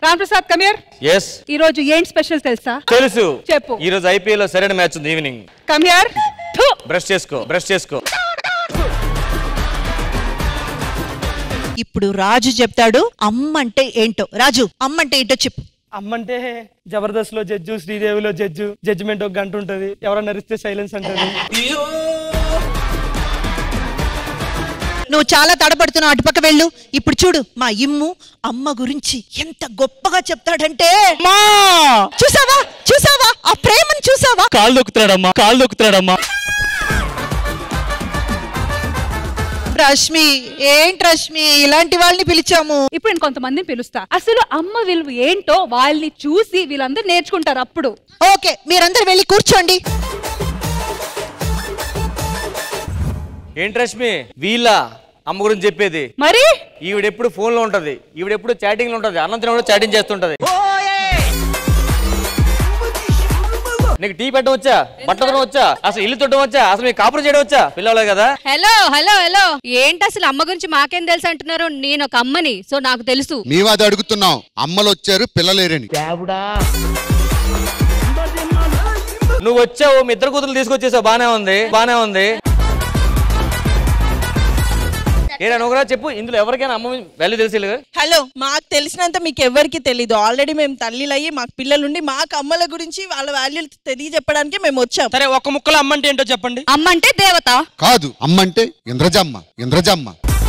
Ram Prasad come here yes ఈ రోజు ఏంటి స్పెషల్ తెలుసా తెలుసు చెప్పు. ఈ రోజు ఐపీఎల్ లో సరైన మ్యాచ్ ఉంది ఈవినింగ్ కమియర్ బ్రష్ చేసుకో బ్రష్ చేసుకో ఇప్పుడు రాజు చెప్తాడు అమ్మ అంటే ఏంటో రాజు అమ్మ అంటే ఏంటో చెప్పు అమ్మంటే జబర్దస్త్ లో జడ్జు శ్రీదేవిలో జడ్జు జడ్జిమెంట్ ఒక గంట ఉంటది ఎవరన్నా అరిస్తే సైలెన్స్ అంటది నువ్వు చాలా తడబడుతున్నావు అటుపక్క వెళ్ళు ఇప్పుడు చూడు మా ఇమ్ము అమ్మ గురించి ఎంత గొప్పగా చెప్తాడంటే చూసావా చూసావా ఆ ప్రేమను చూసావా కాలు దొక్కుతాడమ్మా కాలు దొక్కుతాడమ్మా రష్మి ఏంటి రష్మి ఇలాంటి వాళ్ళని పిలిచాము ఇప్పుడు నేను కొంతమందిని పిలుస్తా అసలు అమ్మ విలువ ఏంటో వాళ్ళని చూసి వీళ్ళందరూ నేర్చుకుంటారు అప్పుడు ఓకే మీరందరూ వెళ్ళి కూర్చోండి ఏంటి రష్మి వీళ్ళ అమ్మ గురించి చెప్పేది మరి ఈవిడెప్పుడు ఫోన్ లో ఉంటది ఈవిడెప్పుడు చాటింగ్ లో ఉంటది అన్నం తినప్పుడు చాటింగ్ చేస్తుంటది నీకు టీ పెట్టడం వచ్చా బట్టడం వచ్చా అసలు ఇల్లు తుట్టడం వచ్చా అసలు మీకు కాపురం చేయడం వచ్చా పిల్లలే కదా హలో హలో హలో ఏంటి అసలు అమ్మ గురించి మాకేం తెలుసు అంటున్నారు నేను ఒక అమ్మని సో నాకు తెలుసు మేము అది అడుగుతున్నాం అమ్మలు వచ్చారు పిల్లలేరని నువ్వు వచ్చావు మీ ఇద్దరు కూతురు తీసుకొచ్చేసావు బానే ఉంది బానే ఉంది ఏడా నువ్వు కూడా చెప్పు ఇందులో ఎవరికైనా అమ్మ వాల్యూ తెలిసి హలో మాకు తెలిసినంత మీకు ఎవరికి తెలీదు ఆల్రెడీ మేము తల్లిలయ్యి మాకు పిల్లలుండి మాకు అమ్మల గురించి వాళ్ళ వాల్యూలు తెలియజెప్పడానికి మేము వచ్చాం సరే ఒక్క ముక్కలో అమ్మంటే ఏంటో చెప్పండి అమ్మ అంటే దేవత కాదు అమ్మంటే ఇంద్రజమ్మ ఇంద్రజమ్మ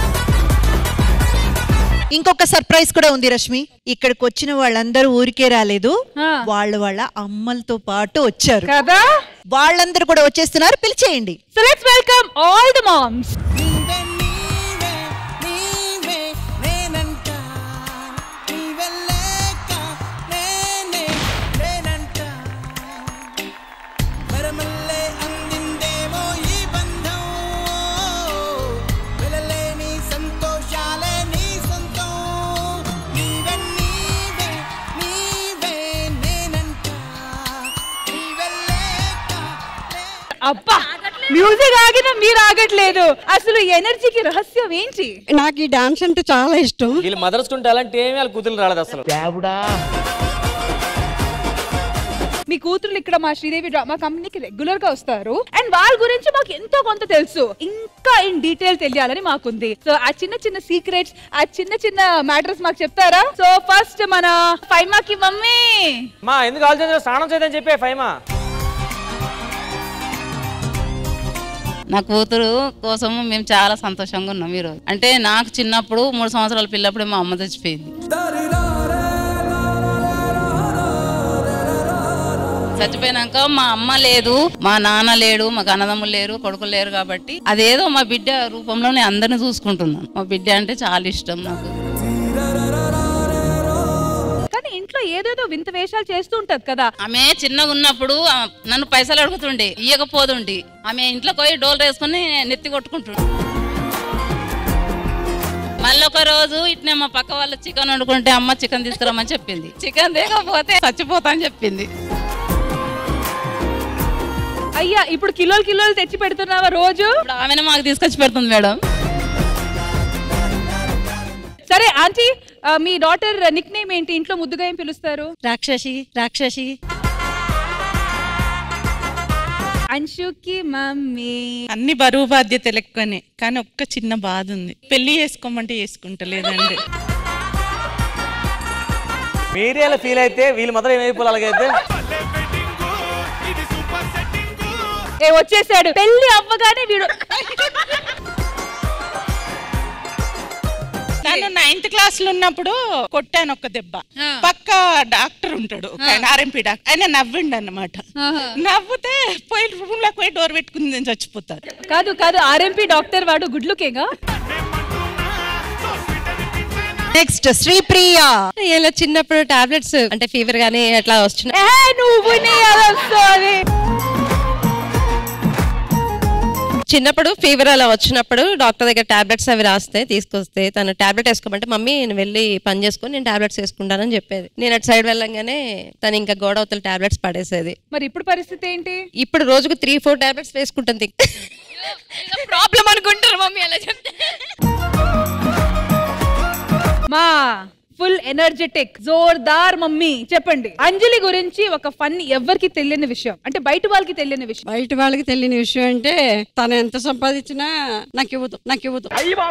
ఇంకొక సర్ప్రైజ్ కూడా ఉంది రష్మి ఇక్కడికి వచ్చిన వాళ్ళందరూ ఊరికే రాలేదు ఆ. వాళ్ళ వాళ్ళ అమ్మలతో పాటు వచ్చారు కదా వాళ్ళందరూ కూడా వచ్చేస్తున్నారు పిలిచేయండి so let's welcome all the moms అబ్బా మ్యూజిక్ ఆగినా మీరు ఆగట్లేదు అసలు ఈ ఎనర్జీకి రహస్యం ఏంటి నాకు ఈ డాన్స్ అంటే చాలా ఇష్టం వీళ్ళు మదర్స్ కుంటే అలాంటి ఏమీ వాళ్ళ కూతురు రాలేదు అసలు మీ కూతురు ఇక్కడ మా శ్రీదేవి డ్రామా కంపెనీకి రెగ్యులర్ గా వస్తారు అండ్ వాళ్ళ గురించి మాకు ఎంతో కొంత తెలుసు ఇంకా ఇన్ డీటెయిల్ తెలియాలని మాకుంది సో ఆ చిన్న చిన్న సీక్రెట్స్ ఆ చిన్న చిన్న మ్యాటర్స్ మాకు చెప్తారా సో ఫస్ట్ మన ఫైమాకి మమ్మీ మా ఎందుకు ఆలోచన స్నానం చేయదని చెప్పే ఫైమా నా కూతురు కోసం మేము చాలా సంతోషంగా ఉన్నాం ఈరోజు అంటే నాకు చిన్నప్పుడు మూడు సంవత్సరాల పిల్లప్పుడే మా అమ్మ చచ్చిపోయింది చచ్చిపోయినాక మా అమ్మ లేదు మా నాన్న లేడు మాకు అన్నదమ్ములు లేరు కొడుకులు లేరు కాబట్టి అదేదో మా బిడ్డ రూపంలో నేను అందరిని చూసుకుంటున్నాను మా బిడ్డ అంటే చాలా ఇష్టం నాకు కానీ ఇంట్లో ఏదేదో వింత వేషాలు చేస్తూ ఉంటది కదా ఆమె చిన్నగా ఉన్నప్పుడు ఆ, నన్ను పైసలు అడుగుతుండే ఇయ్యకపోతుండే ఆమె ఇంట్లోకి పోయి డోలు వేసుకుని నెత్తి కొట్టుకుంటుండే మళ్ళీ ఒక రోజు ఇట్నే మా పక్క వాళ్ళు చికెన్ వండుకుంటే అమ్మ చికెన్ తీసుకురమ్మని చెప్పింది చికెన్ తేకపోతే చచ్చిపోతా అని చెప్పింది అయ్యా ఇప్పుడు కిలోలు కిలోలు తెచ్చి పెడుతున్నావా రోజు ఇప్పుడు ఆమెనే మాకు తీసుకొచ్చి పెడుతుంది మేడం సరే ఆంటీ ఆ, మీ డాటర్ నిక్ నేమ్ ఏంటి ఇంట్లో ముద్దుగా ఏం పిలుస్తారు రాక్షసి రాక్షసి అంశుకి మమ్మీ అన్ని బరువు బాధ్యతలు ఎక్కువనే కానీ ఒక్క చిన్న బాధ ఉంది పెళ్లి చేసుకోమంటే చేసుకుంటలేదండి మీరే అలా ఫీల్ అయితే వీళ్ళ మదర్ ఏమైపోవాలి అలాగైతే ఏ వచ్చేసాడు పెళ్లి అవ్వగానే వీడు నేను నైన్త్ క్లాస్ లో ఉన్నప్పుడు కొట్టాను ఒక దెబ్బ పక్క డాక్టర్ ఉంటాడు ఆర్ఎంపీ డాక్టర్ ఆయన నవ్విండు అన్నమాట నవ్వుతే పోయి రూమ్ లోకి పోయి డోర్ పెట్టుకుని నేను చచ్చిపోతాను కాదు కాదు ఆర్ఎంపీ డాక్టర్ వాడు గుడ్లుకేగా నెక్స్ట్ శ్రీప్రియ ఇలా చిన్నప్పుడు టాబ్లెట్స్ అంటే ఫీవర్ గానీ అట్లా వస్తున్నాయి ఏ నువ్వు నీ అలస్తాది. చిన్నప్పుడు ఫీవర్ అలా వచ్చినప్పుడు డాక్టర్ దగ్గర టాబ్లెట్స్ అవి రాస్తే తీసుకొస్తే తను టాబ్లెట్ వేసుకోమంటే మమ్మీ నేను వెళ్ళి పని చేసుకొని నేను టాబ్లెట్స్ వేసుకుంటానని చెప్పేది నేను అటు సైడ్ వెళ్ళంగానే తను ఇంకా గోడ అవతల టాబ్లెట్స్ పడేసేది మరి ఇప్పుడు పరిస్థితి ఏంటి ఇప్పుడు రోజుకు త్రీ ఫోర్ టాబ్లెట్స్ వేసుకుంటుంది ప్రాబ్లం అనుకుంటారు మమ్మీ అలా చెప్తే మా ఫుల్ ఎనర్జెటిక్ జోర్దార్ మమ్మీ చెప్పండి అంజలి గురించి ఒక ఫన్ ఎవరికి తెలియని విషయం అంటే బయట వాళ్ళకి తెలియని విషయం బయట వాళ్ళకి తెలియని విషయం అంటే తను ఎంత సంపాదించినా నాకు ఇవ్వదు నాకు ఇవ్వదు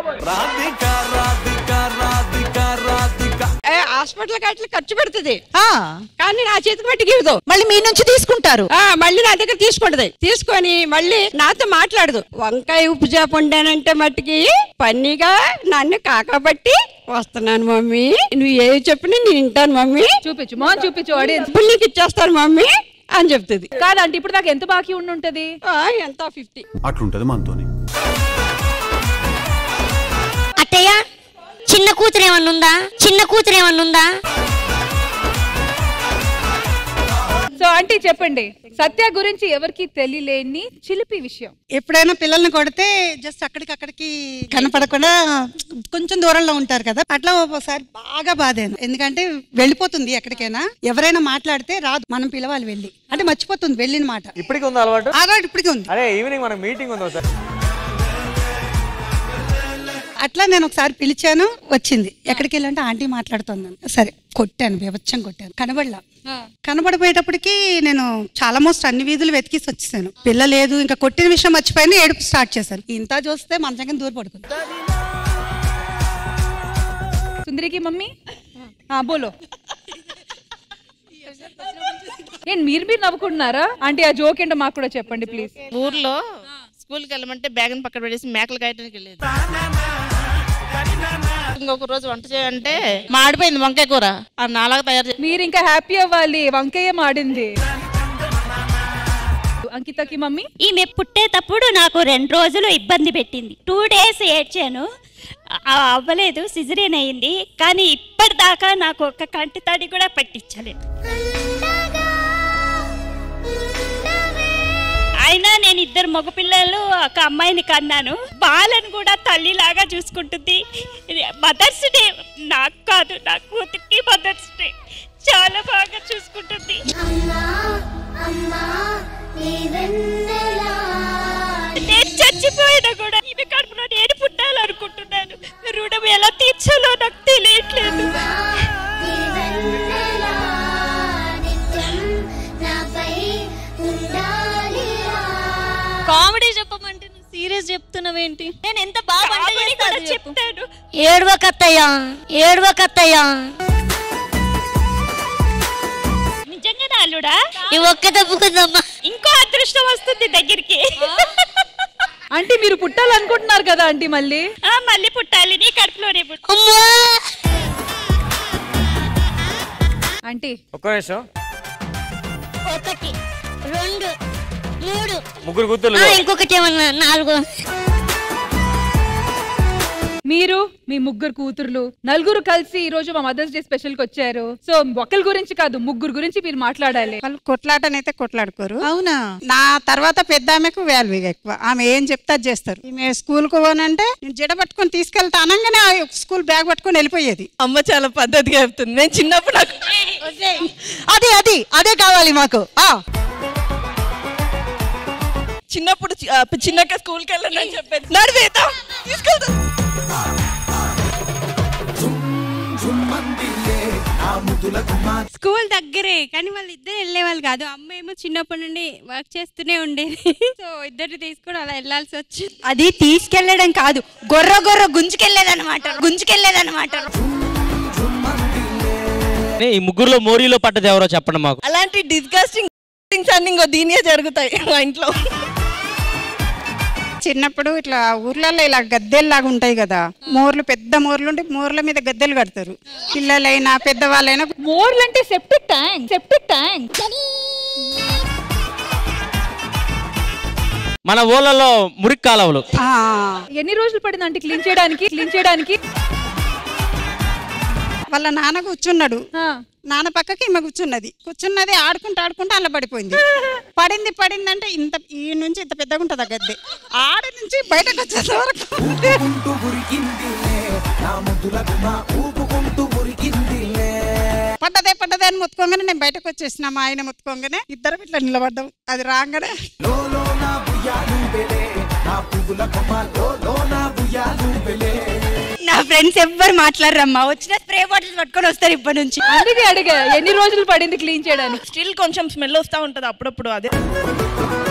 ఏ, హాస్పిటల్ కట్ల ఖర్చు పెడుతుంది కానీ నా చేతికి మట్టికి ఇవ్వదు మళ్ళీ మీ నుంచి తీసుకుంటారు ఆ మళ్ళీ నా దగ్గర తీసుకుంటది తీసుకొని మళ్ళీ నాతో మాట్లాడదు వంకాయ ఉప్పు చేప వండానంటే మట్టికి పన్నీగా నన్ను కాకబట్టి వస్తున్నాను మమ్మీ నువ్వు ఏవి చెప్పినా నేను వింటాను మమ్మీ చూపించు మోహన్ చూపించు ఆడియన్స్ ఇప్పుడు నీకు ఇచ్చేస్తాను మమ్మీ అని చెప్తుంది కాదంటే ఇప్పుడు దాకా ఎంత బాకీ ఉండి ఉంటది ఎంత ఫిఫ్టీ అట్లుంటది మనతోని అత్తయ్య చిన్న కూతురు ఏమన్నా ఉందా చిన్న కూతురు ఏమన్నా ఉందా సో ఆంటీ చెప్పండి సత్య గురించి ఎవరికి తెలియలేని చిలిపి విషయం ఎప్పుడైనా పిల్లల్ని కొడితే జస్ట్ అక్కడికి అక్కడికి కనపడకుండా కొంచెం దూరంలో ఉంటారు కదా అట్లా ఒకసారి బాగా బాధాను ఎందుకంటే వెళ్ళిపోతుంది ఎక్కడికైనా ఎవరైనా మాట్లాడితే రాదు మనం పిలవాలి వెళ్ళి అంటే మర్చిపోతుంది వెళ్ళిన మాట ఇప్పటికి ఉంది అలవాటు అలవాటు ఇప్పటికీ ఉంది అరే ఈవినింగ్ మనకు మీటింగ్ ఉంది ఒకసారి అట్లా నేను ఒకసారి పిలిచాను వచ్చింది ఎక్కడికి వెళ్ళంటే ఆంటీ మాట్లాడుతుంది సరే కొట్టాను బీభత్సం కొట్టాను కనబడలా కనబడిపోయేటప్పటికి నేను చాలా మోస్ట్ అన్ని వీధులు వెతికిసి వచ్చేసాను పిల్ల లేదు ఇంకా కొట్టిన విషయం మర్చిపోయిన ఏడుపు స్టార్ట్ చేశాను ఇంత చూస్తే మంచం దూర పడుకుంది సుందరికి మమ్మీ ఆ బోలో ఏంటి మీరు మీరు నవ్వుకుంటున్నారా అంటే ఆ జోక్ ఏంటో మాకు కూడా చెప్పండి ప్లీజ్ ఊర్లో స్కూల్కి వెళ్ళమంటే బ్యాగ్ పక్కన పెట్టేసి మేకలు కాయటానికి వెళ్ళేది ఇంకొక రోజు వంట చేయంటే మాడిపోయింది వంకాయ కూర ఆ నాలాగా తయారు చేసి మీరు ఇంకా హ్యాపీ అవ్వాలి వంకయ్య మాడింది అంకితకి మమ్మీ ఈమె పుట్టేటప్పుడు నాకు రెండు రోజులు ఇబ్బంది పెట్టింది టూ డేస్ ఏడ్చాను ఆ- అవ్వలేదు సిజరేన్ అయింది కానీ ఇప్పటిదాకా నాకు ఒక్క కంటి తడి కూడా పట్టించలేదు అయినా నేను ఇద్దరు మగపిల్లలు ఒక అమ్మాయిని కన్నాను బాలను కూడా తల్లిలాగా చూసుకుంటుంది మదర్స్ డే నాకు కాదు నా కూతురికి మదర్స్ డే చాలా బాగా చూసుకుంటుంది నేను చచ్చిపోయినా కూడా ఈమె కడుపులో నేను పుట్టాలనుకుంటున్నాను రుణం ఎలా తీర్చాలో నాకు తెలియట్లేదు కామెడీ చెప్పమంటే నువ్వు సీరియస్ చెప్తున్నావేంటి నేను ఎంత బాగా వంట చేస్తా అది చెప్పు. చెప్తాను ఏడవకత్తయ్య ఏడవకత్తయ్య నిజంగానే అల్లుడా ఈ ఒక్క తప్పుకుందమ్మా ఇంకో అదృష్టం వస్తుంది దగ్గరికి అంటే మీరు పుట్టాలనుకుంటున్నారు కదా ఆంటీ మళ్ళీ ఆ, మళ్ళీ పుట్టాలి నీ కడుపులోనే పుట్టు ఆంటీ ఒక్క నిమిషం ఒకటి రెండు మూడు ముగ్గురు కూతుర్లు ఆ, ఇంకొకటి ఏమన్నా నాలుగు మీరు మీ ముగ్గురు కూతుర్లు నలుగురు కలిసి ఈ రోజు మా మదర్స్ డే స్పెషల్ కి వచ్చారు సో ఒకరి గురించి కాదు ముగ్గురు గురించి మీరు మాట్లాడాలి వాళ్ళు కొట్లాటనైతే కొట్లాడుకోరు అవునా నా తర్వాత పెద్ద ఆమెకు వాల్యూ ఎక్కువ ఆమె ఏం చెప్తే అది చేస్తారు ఈమె స్కూల్ కు పోనంటే నేను జడ పట్టుకొని తీసుకెళ్తా అనగానే ఆ స్కూల్ బ్యాగ్ పట్టుకొని వెళ్ళిపోయేది అమ్మ చాలా పద్ధతిగా చెప్తుంది నేను చిన్నప్పుడు నాకు అది అది అదే కావాలి మాకు ఆ చిన్నప్పుడు చి- ఆ, చిన్నక్క స్కూల్కి వెళ్ళండి అని చెప్పేది నడివేద్దాం తీసుకెళ్తా స్కూల్ దగ్గరే కానీ వాళ్ళు ఇద్దరు వెళ్ళేవాళ్ళు కాదు అమ్మ ఏమో చిన్నప్పటి నుండి వర్క్ చేస్తూనే ఉండేది సో ఇద్దరు తీసుకొని అలా వెళ్ళాల్సి వచ్చింది అది తీసుకెళ్లడం కాదు గొర్ర గొర్ర గుంజుకెళ్లేదన్నమాట గుంజుకెళ్లేదన్నమాట ఈ ముగ్గురులో మోరీలో పడ్డది ఎవరో చెప్పండి మాకు అలాంటి డిస్గస్టింగ్ థింగ్స్ అన్ని ఇంకో దీనియే జరుగుతాయి మా ఇంట్లో చిన్నప్పుడు ఇట్లా ఊర్లలో ఇలా గద్దెల్లాగా ఉంటాయి కదా మోర్లు పెద్ద మోర్లు ఉంటే మోర్ల మీద గద్దెలు కడతారు పిల్లలైనా పెద్దవాళ్ళైనా మోర్లు అంటే సెప్టిక్ ట్యాంక్ సెప్టిక్ ట్యాంక్ మన ఊళ్ళలో మురికి కాలువలు ఎన్ని రోజులు పడింది అంటే క్లీన్ చేయడానికి క్లీన్ చేయడానికి వాళ్ళ నాన్న కూర్చున్నాడు నాన్న పక్కకి ఈమె కూర్చున్నది కూర్చున్నది ఆడుకుంటూ ఆడుకుంటూ అలా పడిపోయింది పడింది పడింది అంటే ఇంత ఈ నుంచి ఇంత పెద్దగా ఉంటుంది ఆ గద్దె ఆడ నుంచి బయటకు వచ్చేంత వరకు పడ్డదే పడ్డదే అని మొత్తుకోగానే నేను బయటకు వచ్చేసిన మా ఆయన మొత్తుకోగానే ఇద్దరం ఇట్లా నిలబడ్డాం అది రాగానే నా ఫ్రెండ్స్ ఎవ్వరు మాట్లాడరమ్మా వచ్చిన స్ప్రే బాటిల్స్ పట్టుకొని వస్తారు ఇప్పటి నుంచి అందుకే అడిగా ఎన్ని రోజులు పడింది క్లీన్ చేయడానికి స్టిల్ కొంచెం స్మెల్ వస్తా ఉంటది అప్పుడప్పుడు అదే